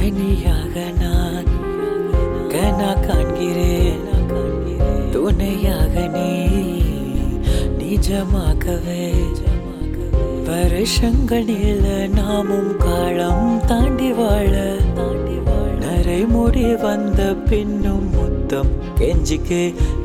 தனியாக நான் கனா காண்கிறேன் துணையாக நீ நிஜமாகவே வருஷங்களில் நாமும் காலம் தாண்டி வாழ தாண்டி வாழ நரைமுடி வந்த பின்னும் முத்தம் கெஞ்சிக்கு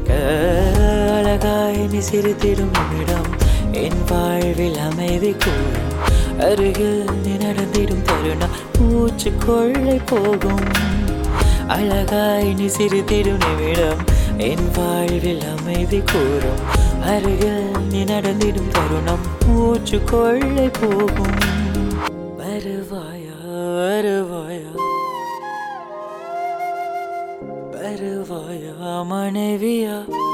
அழகாய் நீ சிரித்திடும் நிமிடம் என் வாழ்வில் அமைதி கூடும் அருகில் நீ நடந்திடும் தருணம் மூச்சு கொள்ளை போகும் அழகாய் நீ சிரித்திடும் நிமிடம் என் வாழ்வில் அமைதி கூறும் அருகில் நீ நடந்திடும் தருணம் மூச்சு கொள்ளை போகும் வருவாயா வருவாயா வருவாயா மனைவியா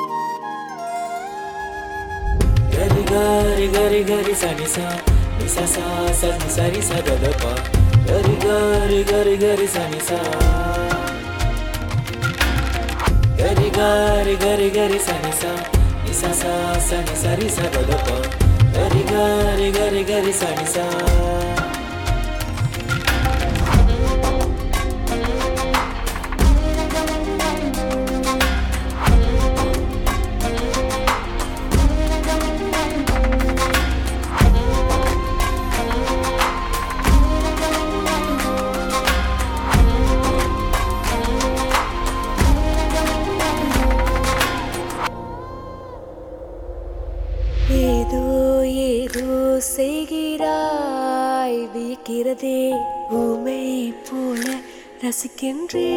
గరి గరి గరి గరి సని సా ని సా సా స ని సరి స ద ద ప గరి గరి గరి గరి సని సా గరి గరి గరి గరి సని సా ని సా సా స ని సరి స ద ద ప గరి గరి గరి గరి సని సా ஏதோ ஏதோ செய்கிறாய் வியக்கிறதே உமை போல ரசிக்கின்றே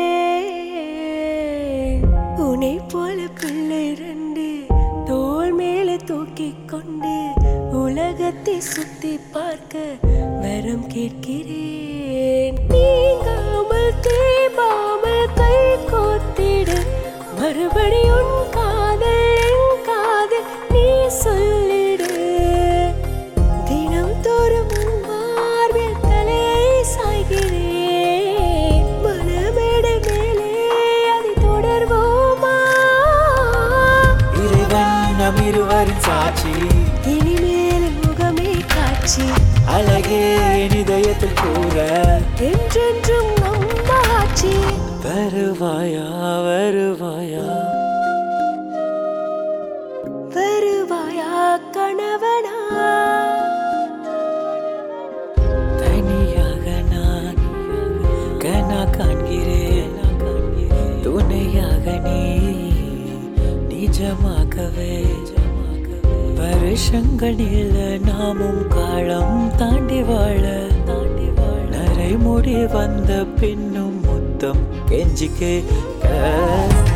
உன்னை போல பிள்ளை ரெண்டு தோள் மேல தூக்கிக் கொண்டு உலகத்தை சுத்தி பார்க்க வரம் கேட்கிறேன் நீங்காமல் தீபாமல் கை கோத்திடு மறுபடி உன் காதல் என் காதல் நீ சொல்லிடு தினம் தோறும் உன் மார்பில் தலையை சாய்கிறேன் மனமேடை மேலே அதை தொடர்வோமா இறைவன் நம் இருவரின் சாட்சி இனிமேல் முகமே காட்சி அழகே என் இதயத்தில் கூற என்றென்றும் நம்ம ஆட்சி வருவாயா வருவாயா வருவாயா கணவனா தனியாக நான் கனா காண்கிறேன் துணையாக நீ நிஜமாகவே வருஷங்களில் நாமும் காலம் தாண்டி வாழ தாண்டி வாழ நரைமுடி வந்த பின்னும் முத்தம் கெஞ்சிக்கு